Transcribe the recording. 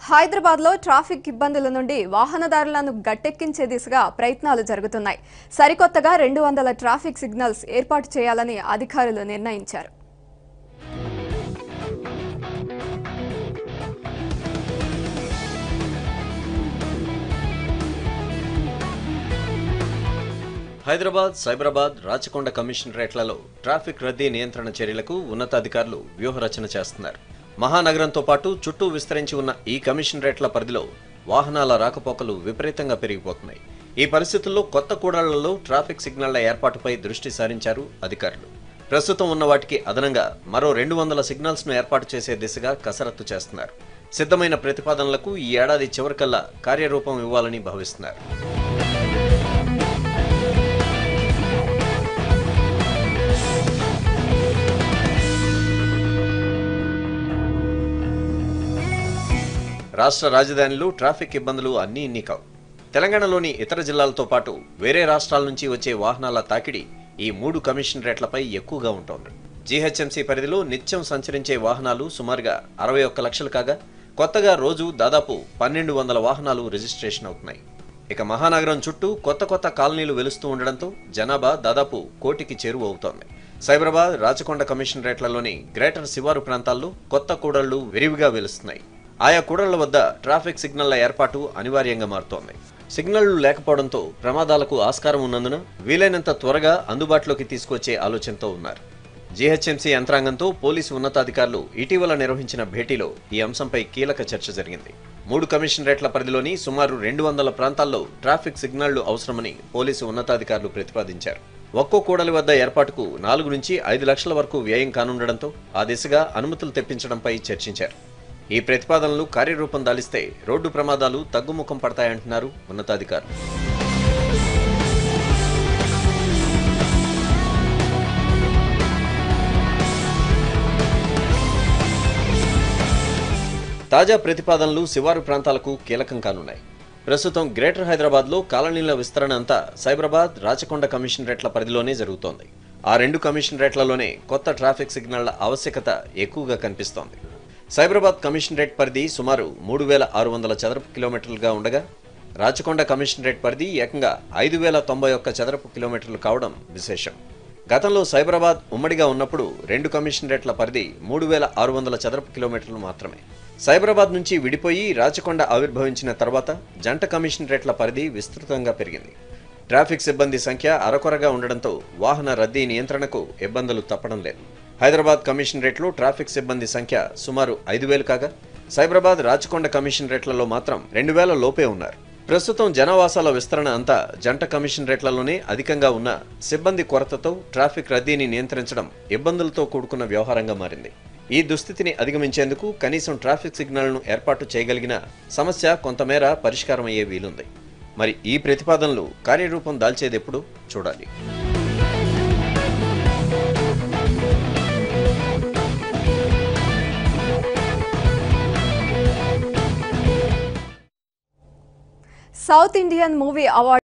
హైదరాబాద్లో ట్రాఫిక్ ఇబ్బందుల నుండి వాహనదారులను గట్టెక్కించే దిశగా ప్రయత్నాలు జరుగుతున్నాయి సరికొత్తగా రెండు వందల ట్రాఫిక్ సిగ్నల్స్ ఏర్పాటు చేయాలని అధికారులు నిర్ణయించారు హైదరాబాద్ సైబరాబాద్ రాచకొండ కమిషనరేట్లలో ట్రాఫిక్ రద్దీ నియంత్రణ చర్యలకు ఉన్నతాధికారులు వ్యూహరచన చేస్తున్నారు మహానగరంతో పాటు చుట్టూ విస్తరించి ఉన్న ఈ కమిషనరేట్ల పరిధిలో వాహనాల రాకపోకలు విపరీతంగా పెరిగిపోతున్నాయి ఈ పరిస్థితుల్లో కొత్త కూడళ్లలో ట్రాఫిక్ సిగ్నళ్ల ఏర్పాటుపై దృష్టి సారించారు అధికారులు ప్రస్తుతం ఉన్న వాటికి అదనంగా మరో రెండు వందల సిగ్నల్స్ ను ఏర్పాటు చేసే దిశగా కసరత్తు చేస్తున్నారు సిద్ధమైన ప్రతిపాదనలకు ఈ ఏడాది చివరికల్లా కార్యరూపం ఇవ్వాలని భావిస్తున్నారు రాష్ట్ర రాజధానిలో ట్రాఫిక్ ఇబ్బందులు అన్నీ ఇన్ని కావు తెలంగాణలోని ఇతర జిల్లాలతో పాటు వేరే రాష్ట్రాల నుంచి వచ్చే వాహనాల తాకిడి ఈ మూడు కమిషనరేట్లపై ఎక్కువగా ఉంటోంది జీహెచ్ఎంసీ పరిధిలో నిత్యం సంచరించే వాహనాలు సుమారుగా అరవై ఒక్క లక్షలు కాగా కొత్తగా రోజు దాదాపు పన్నెండు వందల వాహనాలు రిజిస్ట్రేషన్ అవుతున్నాయి ఇక మహానగరం చుట్టూ కొత్త కొత్త కాలనీలు వెలుస్తూ ఉండడంతో జనాభా దాదాపు కోటికి చేరువ అవుతోంది సైబరాబాద్ రాచకొండ కమిషనరేట్లలోని గ్రేటర్ శివారు ప్రాంతాల్లో కొత్త కూడళ్లు విరివిగా వెలుస్తున్నాయి ఆయా కూడళ్ల వద్ద ట్రాఫిక్ సిగ్నళ్ల ఏర్పాటు అనివార్యంగా మారుతోంది సిగ్నళ్లు లేకపోవడంతో ప్రమాదాలకు ఆస్కారం ఉన్నందున వీలైనంత త్వరగా అందుబాటులోకి తీసుకొచ్చే ఆలోచనతో ఉన్నారు జీహెచ్ఎంసీ యంత్రాంగంతో పోలీసు ఉన్నతాధికారులు ఇటీవల నిర్వహించిన భేటీలో ఈ అంశంపై కీలక చర్చ జరిగింది మూడు కమిషనరేట్ల పరిధిలోని సుమారు రెండు వందల ప్రాంతాల్లో ట్రాఫిక్ సిగ్నళ్లు అవసరమని పోలీసు ఉన్నతాధికారులు ప్రతిపాదించారు ఒక్కో కూడలి వద్ద ఏర్పాటుకు నాలుగు నుంచి ఐదు లక్షల వరకు వ్యయం కానుండడంతో ఆ దిశగా అనుమతులు తెప్పించడంపై చర్చించారు ఈ ప్రతిపాదనలు కార్యరూపం దాలిస్తే రోడ్డు ప్రమాదాలు తగ్గుముఖం పడతాయంటున్నారు ఉన్నతాధికారులు తాజా ప్రతిపాదనలు శివారు ప్రాంతాలకు కీలకం కానున్నాయి ప్రస్తుతం గ్రేటర్ హైదరాబాద్లో కాలనీల విస్తరణ అంతా సైబరాబాద్ రాచకొండ కమిషనరేట్ల పరిధిలోనే జరుగుతోంది ఆ రెండు కమిషనరేట్లలోనే కొత్త ట్రాఫిక్ సిగ్నళ్ల ఆవశ్యకత ఎక్కువగా కనిపిస్తోంది సైబరాబాద్ కమిషనరేట్ పరిధి సుమారు మూడు వేల ఆరు వందల చదరపు కిలోమీటర్లుగా ఉండగా రాచకొండ కమిషనరేట్ పరిధి ఏకంగా ఐదు వేల తొంభై ఒక్క చదరపు కిలోమీటర్లు కావడం విశేషం గతంలో సైబరాబాద్ ఉమ్మడిగా ఉన్నప్పుడు రెండు కమిషనరేట్ల పరిధి మూడు వేల ఆరు వందల చదరపు కిలోమీటర్లు మాత్రమే సైబరాబాద్ నుంచి విడిపోయి రాచకొండ ఆవిర్భవించిన తర్వాత జంట కమిషనరేట్ల పరిధి విస్తృతంగా పెరిగింది ట్రాఫిక్ సిబ్బంది సంఖ్య అరకొరగా ఉండడంతో వాహన రద్దీ నియంత్రణకు ఇబ్బందులు తప్పడం లేదు హైదరాబాద్ కమిషనరేట్లో ట్రాఫిక్ సిబ్బంది సంఖ్య సుమారు ఐదు వేలు కాగా సైబరాబాద్ రాచకొండ కమిషనరేట్లలో మాత్రం రెండు వేల లోపే ఉన్నారు ప్రస్తుతం జనవాసాల విస్తరణ అంతా జంట కమిషనరేట్లలోనే అధికంగా ఉన్న సిబ్బంది కొరతతో ట్రాఫిక్ రద్దీని నియంత్రించడం ఇబ్బందులతో కూడుకున్న వ్యవహారంగా మారింది ఈ దుస్థితిని అధిగమించేందుకు కనీసం ట్రాఫిక్ సిగ్నల్ను ఏర్పాటు చేయగలిగిన సమస్య కొంతమేర పరిష్కారం అయ్యే వీలుంది మరి ఈ ప్రతిపాదనలు కార్యరూపం దాల్చేదెప్పుడు చూడాలి సౌత్ ఇండియన్ మూవీ అవార్డు